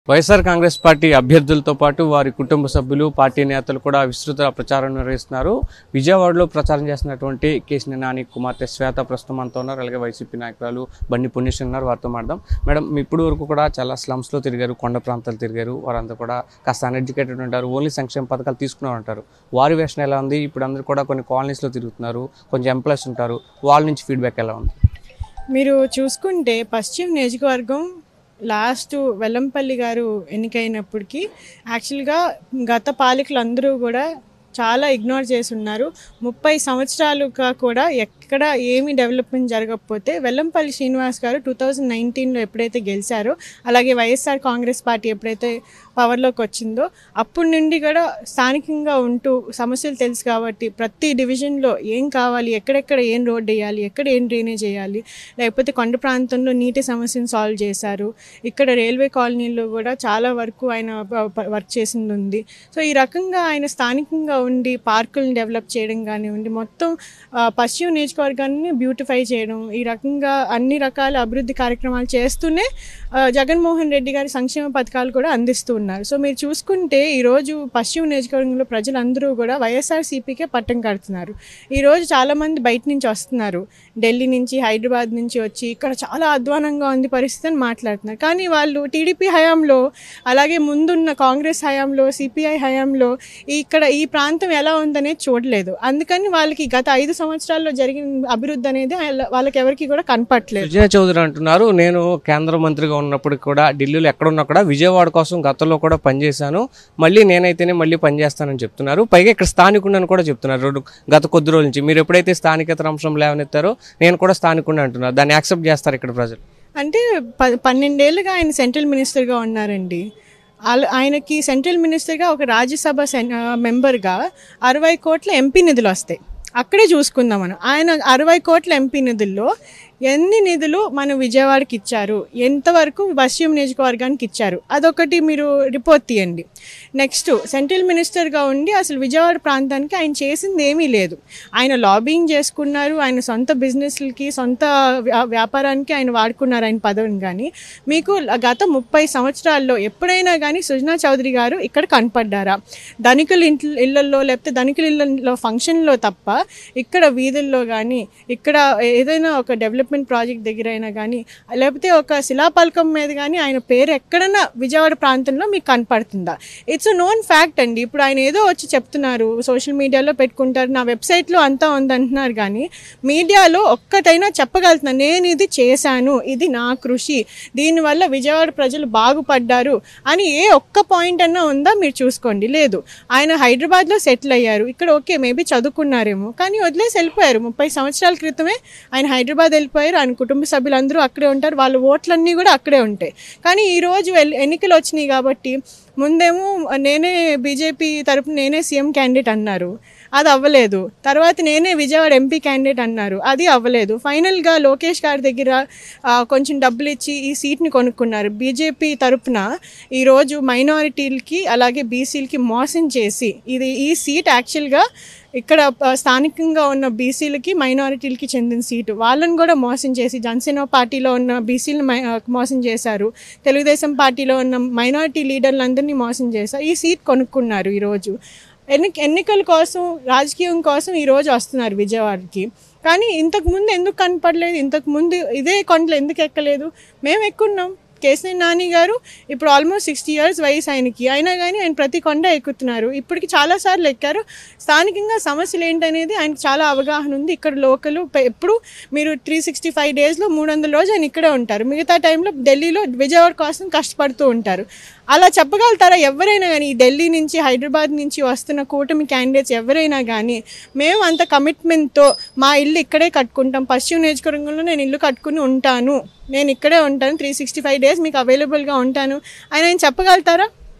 YSR Congress party అభ్యర్థులతో పాటు వారి కుటుంబ సభ్యులు పార్టీ నేతలు కూడా విస్తృత ప్రచారం నిర్వహిస్తున్నారు విజయవాడలో ప్రచారం చేస్తున్నటువంటి కేసీఆర్ నాని కుమార్తె శ్వేత ప్రస్తుతం మనతో ఉన్నారు అలాగే వైసీపీ నాయకురాలు బండి పుణ్యశ్రీ ఉన్నారు వారితో మాట్లాడదాం మేడం మీ ఇప్పుడు వరకు కూడా చాలా స్లమ్స్లో తిరిగారు కొండ ప్రాంతాలు తిరిగారు వారంతా కూడా కాస్త అన్ఎడ్యుకేటెడ్ ఉంటారు ఓన్లీ సంక్షేమ పథకాలు తీసుకునే ఉంటారు వారి వేషణ ఎలా ఉంది ఇప్పుడు అందరూ కూడా కొన్ని కాలనీస్లో తిరుగుతున్నారు కొంచెం ఎంప్లాయీస్ ఉంటారు వాళ్ళ నుంచి ఫీడ్బ్యాక్ ఎలా ఉంది మీరు చూసుకుంటే పశ్చిమ నియోజకవర్గం లాస్ట్ వెల్లంపల్లి గారు ఎన్నికైనప్పటికీ యాక్చువల్గా గత పాలకులు అందరూ కూడా చాలా ఇగ్నోర్ చేసి ఉన్నారు ముప్పై సంవత్సరాలుగా కూడా ఎక్కడ ఏమీ డెవలప్మెంట్ జరగకపోతే వెల్లంపల్లి శ్రీనివాస్ గారు టూ థౌజండ్ నైన్టీన్లో ఎప్పుడైతే గెలిచారో అలాగే వైఎస్ఆర్ కాంగ్రెస్ పార్టీ ఎప్పుడైతే పవర్లోకి వచ్చిందో అప్పటి నుండి కూడా స్థానికంగా ఉంటూ సమస్యలు తెలుసు కాబట్టి ప్రతి డివిజన్లో ఏం కావాలి ఎక్కడెక్కడ ఏం రోడ్ వేయాలి ఎక్కడ ఏం డ్రైనేజ్ వేయాలి లేకపోతే కొండ ప్రాంతంలో నీటి సమస్యను సాల్వ్ చేశారు ఇక్కడ రైల్వే కాలనీలో కూడా చాలా వరకు ఆయన ప- ప- వర్క్ చేసింది ఉంది సో ఈ రకంగా ఆయన స్థానికంగా ఉండి పార్కులను డెవలప్ చేయడం కానివ్వండి మొత్తం ఆ, పశ్చిమ నియోజకవర్గాన్ని బ్యూటిఫై చేయడం ఈ రకంగా అన్ని రకాల అభివృద్ధి కార్యక్రమాలు చేస్తూనే ఆ, జగన్మోహన్ రెడ్డి గారి సంక్షేమ పథకాలు కూడా అందిస్తూ ఉన్నారు సో మీరు చూసుకుంటే ఈరోజు పశ్చిమ నియోజకవర్గంలో ప్రజలందరూ కూడా వైఎస్ఆర్సీపీకే పట్టం కడుతున్నారు ఈరోజు చాలామంది బయట నుంచి వస్తున్నారు ఢిల్లీ నుంచి హైదరాబాద్ నుంచి వచ్చి ఇక్కడ చాలా అధ్వానంగా ఉంది పరిస్థితి అని మాట్లాడుతున్నారు కానీ వాళ్ళు టీడీపీ హయాంలో అలాగే ముందున్న కాంగ్రెస్ హయాంలో సిపిఐ హయాంలో ఈ ఇక్కడ ఈ ప్రాంతం ఎలా ఉందనేది చూడలేదు అందుకని వాళ్ళకి గత ఐదు సంవత్సరాల్లో జరిగిన అభివృద్ధి అనేది వాళ్ళ- వాళ్ళకి ఎవరికి కూడా కనపట్లేదు సుజయ చౌదరి అంటున్నారు నేను కేంద్ర మంత్రిగా ఉన్నప్పుడు కూడా ఢిల్లీలో ఎక్కడున్నా కూడా విజయవాడ కోసం గతంలో కూడా పనిచేశాను మళ్ళీ నేనైతేనే మళ్ళీ పనిచేస్తానని చెప్తున్నారు పైగా ఇక్కడ స్థానికుడని కూడా చెప్తున్నారు రెండు- గత కొద్ది రోజుల నుంచి మీరు ఎప్పుడైతే స్థానికత అంశం లేవనెత్తారో నేను కూడా స్థానికుడిని అంటున్నారు దాన్ని యాక్సెప్ట్ చేస్తారు ఇక్కడ ప్రజలు అంటే ప పన్నెండేళ్ళుగా ఆయన సెంట్రల్ మినిస్టర్గా ఉన్నారండి ఆల- ఆయనకి సెంట్రల్ మినిస్టర్గా ఒక రాజ్యసభ సెన్- ఆ, మెంబర్గా అరవై కోట్ల ఎంపీ నిధులు వస్తాయి అక్కడే చూసుకుందాం మనం ఆయన అరవై కోట్ల ఎంపీ నిధుల్లో ఎన్ని నిధులు మన విజయవాడకి ఇచ్చారు ఎంతవరకు పశ్చిమ నియోజకవర్గానికి ఇచ్చారు అదొకటి మీరు రిపోర్ట్ తీయండి నెక్స్ట్ సెంట్రల్ మినిస్టర్గా ఉండి అసలు విజయవాడ ప్రాంతానికి ఆయన చేసింది ఏమీ లేదు ఆయన లాబింగ్ చేసుకున్నారు ఆయన సొంత బిజినెస్లకి సొంత వ్యా- వ్యాపారానికి ఆయన వాడుకున్నారు ఆయన పదవిని కానీ మీకు గత ముప్పై సంవత్సరాల్లో ఎప్పుడైనా కానీ సుజనా చౌదరి గారు ఇక్కడ కనపడ్డారా ధనికుల ఇంట్లో ఇళ్లలో లేకపోతే ధనికుల ఇళ్లలో ఫంక్షన్లో తప్ప ఇక్కడ వీధుల్లో కానీ ఇక్కడ ఏదైనా ఒక డెవలప్మెంట్ ప్రాజెక్ట్ దగ్గర అయినా కానీ లేకపోతే ఒక శిలాపలకం మీద కానీ ఆయన పేరు ఎక్కడన్నా విజయవాడ ప్రాంతంలో మీకు కనపడుతుందా ఇట్స్ నోన్ ఫ్యాక్ట్ అండి ఇప్పుడు ఆయన ఏదో వచ్చి చెప్తున్నారు సోషల్ మీడియాలో పెట్టుకుంటారు నా వెబ్సైట్లో అంతా ఉందంటున్నారు కానీ మీడియాలో ఒక్కటైనా చెప్పగలుగుతున్నా నేను ఇది చేశాను ఇది నా కృషి దీనివల్ల విజయవాడ ప్రజలు బాగుపడ్డారు అని ఏ ఒక్క పాయింట్ అన్నా ఉందా మీరు చూసుకోండి లేదు ఆయన హైదరాబాద్లో సెటిల్ అయ్యారు ఇక్కడ ఓకే మేబీ చదువుకున్నారేమో కానీ వదిలేసి వెళ్ళిపోయారు ముప్పై సంవత్సరాల క్రితమే ఆయన హైదరాబాద్ వెళ్ళిపోయారు ఆయన కుటుంబ సభ్యులందరూ అక్కడే ఉంటారు వాళ్ళ ఓట్లన్నీ కూడా అక్కడే ఉంటాయి కానీ ఈ రోజు ఎల్- ఎన్నికలు వచ్చినాయి కాబట్టి ముందేమో నేనే బీజేపీ తరపున నేనే సీఎం క్యాండిడేట్ అన్నారు అది అవ్వలేదు తర్వాత నేనే విజయవాడ ఎంపీ క్యాండిడేట్ అన్నారు అది అవ్వలేదు ఫైనల్గా లోకేష్ గారి దగ్గర ఆ, కొంచెం డబ్బులు ఇచ్చి ఈ సీట్ని కొనుక్కున్నారు బీజేపీ తరపున ఈరోజు మైనారిటీలకి అలాగే బీసీలకి మోసం చేసి ఇది ఈ సీట్ యాక్చువల్గా ఇక్కడ ఆ, స్థానికంగా ఉన్న బీసీలకి మైనారిటీలకి చెందిన సీటు వాళ్ళని కూడా మోసం చేసి జనసేన పార్టీలో ఉన్న బీసీలను మై- ఆ, మోసం చేశారు తెలుగుదేశం పార్టీలో ఉన్న మైనారిటీ లీడర్లందరినీ మోసం చేశారు ఈ సీట్ కొనుక్కున్నారు ఈరోజు ఎన్ని ఎన్నికల కోసం రాజకీయం కోసం ఈరోజు వస్తున్నారు విజయవాడకి కానీ ఇంతకు ముందు ఎందుకు కనపడలేదు ఇంతకు ముందు ఇదే కొండలు ఎందుకు ఎక్కలేదు మేము ఎక్కున్నాం కేసీఆర్ నాని గారు ఇప్పుడు ఆల్మోస్ట్ సిక్స్టీ ఇయర్స్ వయసు ఆయనకి అయినా కానీ ఆయన ప్రతి కొండ ఎక్కుతున్నారు ఇప్పటికి చాలాసార్లు ఎక్కారు స్థానికంగా సమస్యలు ఏంటనేది ఆయనకి చాలా అవగాహన ఉంది ఇక్కడ లోకల్ ఎప్పుడు మీరు త్రీ సిక్స్టీ ఫైవ్ డేస్లో మూడు వందల రోజు ఆయన ఇక్కడే ఉంటారు మిగతా టైంలో ఢిల్లీలో విజయవాడ కోసం కష్టపడుతూ ఉంటారు అలా చెప్పగలుగుతారా ఎవరైనా కానీ ఈ ఢిల్లీ నుంచి హైదరాబాద్ నుంచి వస్తున్న కూటమి క్యాండిడేట్స్ ఎవరైనా కానీ మేము అంత కమిట్మెంట్తో మా ఇల్లు ఇక్కడే కట్టుకుంటాం పశ్చిమ నియోజకవర్గంలో నేను ఇల్లు కట్టుకుని ఉంటాను నేను ఇక్కడే ఉంటాను త్రీ సిక్స్టీ ఫైవ్ డేస్ మీకు అవైలబుల్గా ఉంటాను అని ఆయన చెప్పగలుగుతారా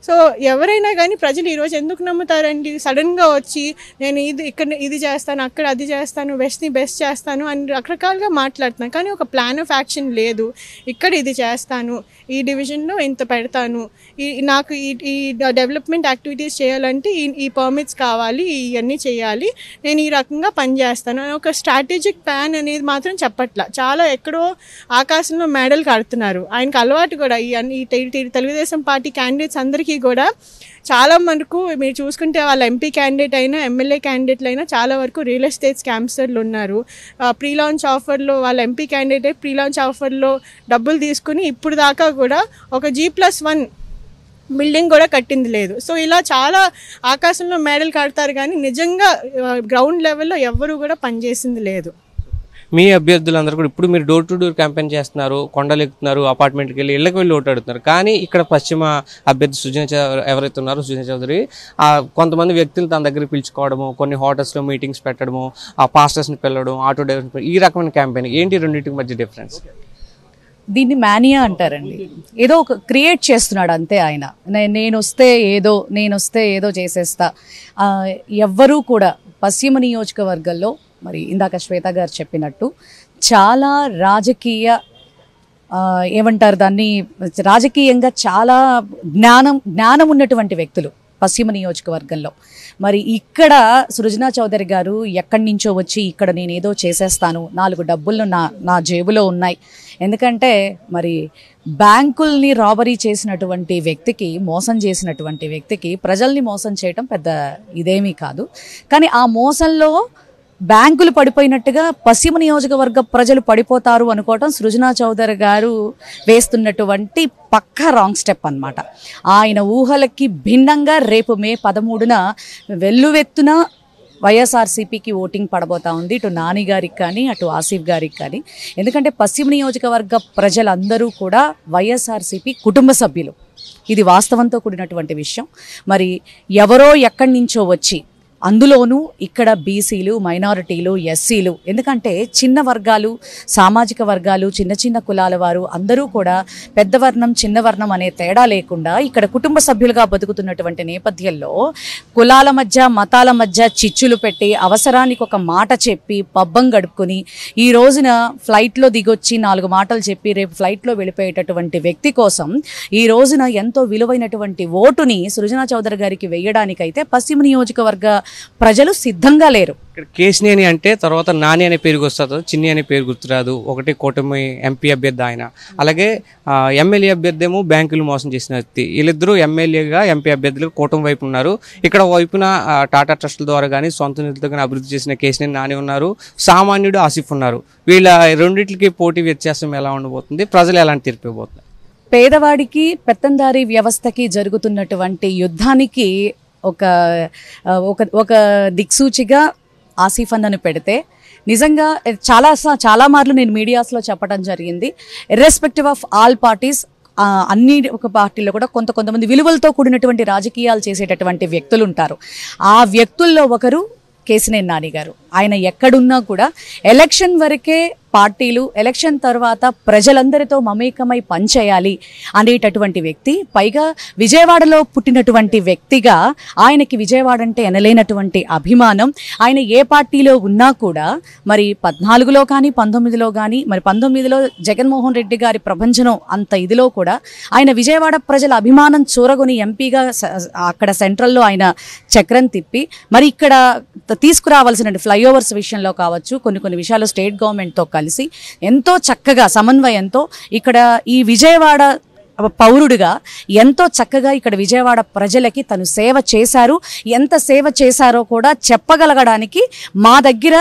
సో ఎవరైనా కానీ ప్రజలు ఈరోజు ఎందుకు నమ్ముతారండి సడన్గా వచ్చి నేను ఇది ఇక్కడ ఇది చేస్తాను అక్కడ అది చేస్తాను బెస్ట్ని బెస్ట్ చేస్తాను అని రకరకాలుగా మాట్లాడుతున్నాను కానీ ఒక ప్లాన్ ఆఫ్ యాక్షన్ లేదు ఇక్కడ ఇది చేస్తాను ఈ డివిజన్లో ఇంత పెడతాను ఈ నాకు ఈ ఈ డెవలప్మెంట్ యాక్టివిటీస్ చేయాలంటే ఈ ఈ పర్మిట్స్ కావాలి ఇవన్నీ చేయాలి నేను ఈ రకంగా పనిచేస్తాను అని ఒక స్ట్రాటజిక్ ప్లాన్ అనేది మాత్రం చెప్పట్లా చాలా ఎక్కడో ఆకాశంలో మెడల్ కడుతున్నారు ఆయనకు అలవాటు కూడా ఈ అన్ని- ఈ తె- తె- తెలుగుదేశం పార్టీ క్యాండిడేట్స్ అందరికీ కూడా చాలా వరకు మీరు చూసుకుంటే వాళ్ళ ఎంపీ క్యాండిడేట్ అయినా ఎమ్మెల్యే క్యాండిడేట్లు అయినా చాలా వరకు రియల్ ఎస్టేట్ స్కామ్స్టర్లు ఉన్నారు ప్రీ లాంచ్ ఆఫర్లో వాళ్ళ ఎంపీ క్యాండిడేట్ ప్రీ లాంచ్ ఆఫర్లో డబ్బులు తీసుకుని ఇప్పుడు దాకా కూడా ఒక జీ ప్లస్ వన్ బిల్డింగ్ కూడా కట్టింది లేదు సో ఇలా చాలా ఆకాశంలో మేడలు కడతారు కానీ నిజంగా గ్రౌండ్ లెవెల్లో ఎవ్వరూ కూడా పనిచేసింది లేదు మీ అభ్యర్థులందరూ కూడా ఇప్పుడు మీరు డోర్ టు డోర్ క్యాంపెయిన్ చేస్తున్నారు కొండలు ఎక్కుతున్నారు అపార్ట్మెంట్కి వెళ్ళి ఇళ్ళకి వెళ్ళి ఓటాడుతున్నారు కానీ ఇక్కడ పశ్చిమ అభ్యర్థి సుజన చౌ- ఎవరైతే ఉన్నారో సుజన చౌదరి ఆ కొంతమంది వ్యక్తులు తన దగ్గర పిలుచుకోవడము కొన్ని హోటల్స్లో మీటింగ్స్ పెట్టడము ఆ పాస్టర్స్ని పిలవడం ఆటో డ్రైవర్స్ ఈ రకమైన క్యాంపెయిన్ ఏంటి రెండింటికి మధ్య డిఫరెన్స్ దీన్ని మానియా అంటారండి ఏదో ఒక క్రియేట్ చేస్తున్నాడు అంతే ఆయన నే- నేను వస్తే ఏదో నేను వస్తే ఏదో చేసేస్తా ఆ, ఎవ్వరూ కూడా పశ్చిమ నియోజకవర్గంలో మరి ఇందాక శ్వేత గారు చెప్పినట్టు చాలా రాజకీయ ఆ, ఏమంటారు దాన్ని రాజకీయంగా చాలా జ్ఞానం జ్ఞానం ఉన్నటువంటి వ్యక్తులు పశ్చిమ నియోజకవర్గంలో మరి ఇక్కడ సృజనా చౌదరి గారు ఎక్కడి నుంచో వచ్చి ఇక్కడ నేను ఏదో చేసేస్తాను నాలుగు డబ్బులు నా నా జేబులో ఉన్నాయి ఎందుకంటే మరి బ్యాంకుల్ని రాబరీ చేసినటువంటి వ్యక్తికి మోసం చేసినటువంటి వ్యక్తికి ప్రజల్ని మోసం చేయటం పెద్ద ఇదేమీ కాదు కానీ ఆ మోసంలో బ్యాంకులు పడిపోయినట్టుగా పశ్చిమ నియోజకవర్గ ప్రజలు పడిపోతారు అనుకోవటం సృజనా చౌదరి గారు వేస్తున్నటువంటి పక్కా రాంగ్ స్టెప్ అన్నమాట ఆయన ఊహలకి భిన్నంగా రేపు మే పదమూడున వెల్లువెత్తున వైఎస్ఆర్సీపీకి ఓటింగ్ పడబోతా ఉంది ఇటు నాని గారికి కానీ అటు ఆసిఫ్ గారికి కానీ ఎందుకంటే పశ్చిమ నియోజకవర్గ ప్రజలందరూ కూడా వైఎస్ఆర్సీపీ కుటుంబ సభ్యులు ఇది వాస్తవంతో కూడినటువంటి విషయం మరి ఎవరో ఎక్కడి నుంచో వచ్చి అందులోనూ ఇక్కడ బీసీలు మైనారిటీలు ఎస్సీలు ఎందుకంటే చిన్న వర్గాలు సామాజిక వర్గాలు చిన్న చిన్న కులాల వారు అందరూ కూడా పెద్ద వర్ణం చిన్న వర్ణం అనే తేడా లేకుండా ఇక్కడ కుటుంబ సభ్యులుగా బతుకుతున్నటువంటి నేపథ్యంలో కులాల మధ్య మతాల మధ్య చిచ్చులు పెట్టి అవసరానికి ఒక మాట చెప్పి పబ్బం గడుపుకొని ఈ రోజున ఫ్లైట్లో దిగొచ్చి నాలుగు మాటలు చెప్పి రేపు ఫ్లైట్లో వెళ్ళిపోయేటటువంటి వ్యక్తి కోసం ఈ రోజున ఎంతో విలువైనటువంటి ఓటుని సృజనా చౌదరి గారికి వేయడానికైతే పశ్చిమ నియోజకవర్గ ప్రజలు సిద్ధంగా లేరు ఇక్కడ కేసినేని అంటే తర్వాత నాని అనే పేరు వస్తుంది చిన్ని అనే పేరు గుర్తురాదు ఒకటి కూటమి ఎంపీ అభ్యర్థి ఆయన అలాగే ఆ, ఎమ్మెల్యే అభ్యర్థి ఏమో బ్యాంకులు మోసం చేసిన వ్యక్తి వీళ్ళిద్దరూ ఎమ్మెల్యేగా ఎంపీ అభ్యర్థులు కూటమి వైపు ఉన్నారు ఇక్కడ వైపున ఆ, టాటా ట్రస్టుల ద్వారా కానీ సొంత నిధులతో కానీ అభివృద్ధి చేసిన కేసినేని నాని ఉన్నారు సామాన్యుడు ఆసిఫ్ ఉన్నారు వీళ్ళ రెండింటికి పోటీ వ్యత్యాసం ఎలా ఉండబోతుంది ప్రజలు ఎలాంటి తీర్పు ఇవ్వబోతున్నారు పేదవాడికి పెత్తందారీ వ్యవస్థకి జరుగుతున్నటువంటి యుద్ధానికి ఒక ఆ, ఒక ఒక దిక్సూచిగా ఆసిఫ్ అన్నను పెడితే నిజంగా చాలా సా- చాలా మార్లు నేను మీడియాస్లో చెప్పడం జరిగింది ఇర్రెస్పెక్టివ్ ఆఫ్ ఆల్ పార్టీస్ అన్ని ఒక పార్టీలో కూడా కొంత కొంతమంది విలువలతో కూడినటువంటి రాజకీయాలు చేసేటటువంటి వ్యక్తులు ఉంటారు ఆ వ్యక్తుల్లో ఒకరు కేసినేని నాని గారు ఆయన ఎక్కడున్నా కూడా ఎలక్షన్ వరకే పార్టీలు ఎలక్షన్ తర్వాత ప్రజలందరితో మమేకమై పనిచేయాలి అనేటటువంటి వ్యక్తి పైగా విజయవాడలో పుట్టినటువంటి వ్యక్తిగా ఆయనకి విజయవాడ అంటే ఎనలేనటువంటి అభిమానం ఆయన ఏ పార్టీలో ఉన్నా కూడా మరి పద్నాలుగులో కానీ పంతొమ్మిదిలో కానీ మరి పంతొమ్మిదిలో జగన్మోహన్ రెడ్డి గారి ప్రభంజనం అంత ఇదిలో కూడా ఆయన విజయవాడ ప్రజల అభిమానం చూరగొని ఎంపీగా స- అక్కడ సెంట్రల్లో ఆయన చక్రం తిప్పి మరి ఇక్కడ త- తీసుకురావాల్సిన ఫ్లైఓవర్స్ విషయంలో కావచ్చు కొన్ని కొన్ని విషయాలు స్టేట్ గవర్నమెంట్తో కలిసి ఎంతో చక్కగా సమన్వయంతో ఇక్కడ ఈ విజయవాడ పౌరుడిగా ఎంతో చక్కగా ఇక్కడ విజయవాడ ప్రజలకి తను సేవ చేశారు ఎంత సేవ చేశారో కూడా చెప్పగలగడానికి మా దగ్గర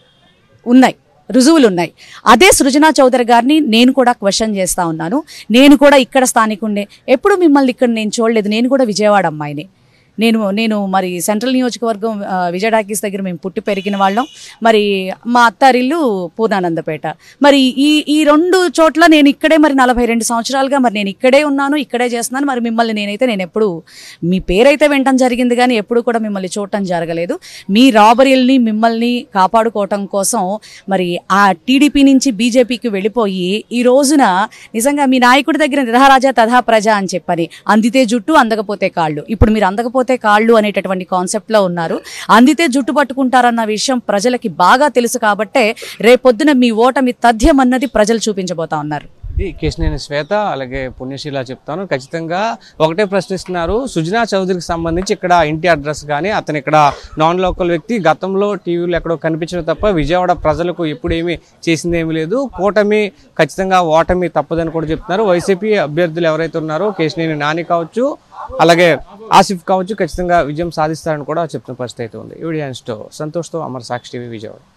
ఉన్నాయి రుజువులు ఉన్నాయి అదే సృజనా చౌదరి గారిని నేను కూడా క్వశ్చన్ చేస్తా ఉన్నాను నేను కూడా ఇక్కడ స్థానికుండే ఎప్పుడు మిమ్మల్ని ఇక్కడ నేను చూడలేదు నేను కూడా విజయవాడ అమ్మాయిని నేను నేను మరి సెంట్రల్ నియోజకవర్గం ఆ, విజయ టాకీస్ దగ్గర మేము పుట్టి పెరిగిన వాళ్ళం మరి మా అత్తారిల్లు పూర్ణానందపేట మరి ఈ ఈ రెండు చోట్ల నేను ఇక్కడే మరి నలభై రెండు సంవత్సరాలుగా మరి నేను ఇక్కడే ఉన్నాను ఇక్కడే చేస్తున్నాను మరి మిమ్మల్ని నేనైతే నేను ఎప్పుడు మీ పేరైతే వినటం జరిగింది కానీ ఎప్పుడు కూడా మిమ్మల్ని చూడటం జరగలేదు మీ రాబరీల్ని మిమ్మల్ని కాపాడుకోవటం కోసం మరి ఆ టీడీపీ నుంచి బీజేపీకి వెళ్ళిపోయి ఈ రోజున నిజంగా మీ నాయకుడి దగ్గర నిరహరాజా తథా ప్రజ అని చెప్పని అందితే జుట్టు అందకపోతే కాళ్ళు ఇప్పుడు మీరు అందకపోతే కాళ్ళు అనేటటువంటి కాన్సెప్ట్లో ఉన్నారు అందితే జుట్టు పట్టుకుంటారన్న విషయం ప్రజలకి బాగా తెలుసు కాబట్టే రేపొద్దున మీ ఓటమి తథ్యం అన్నది ప్రజలు చూపించబోతా ఉన్నారు ఇది కేశినేని శ్వేత అలాగే పుణ్యశీల చెప్తాను ఖచ్చితంగా ఒకటే ప్రశ్నిస్తున్నారు సుజనా చౌదరికి సంబంధించి ఇక్కడ ఇంటి అడ్రస్ కానీ అతను ఇక్కడ నాన్ లోకల్ వ్యక్తి గతంలో టీవీలో ఎక్కడో కనిపించడం తప్ప విజయవాడ ప్రజలకు ఎప్పుడు ఏమీ చేసింది ఏమీ లేదు కూటమి ఖచ్చితంగా ఓటమి తప్పదని కూడా చెప్తున్నారు వైసీపీ అభ్యర్థులు ఎవరైతే ఉన్నారో కేశినేని నాని కావచ్చు అలాగే ఆసిఫ్ కావచ్చు ఖచ్చితంగా విజయం సాధిస్తారని కూడా చెప్తున్న పరిస్థితి అయితే ఉంది ఈ వీడియో సంతోష్తో అమర్ సాక్షి టీవీ విజయవాడ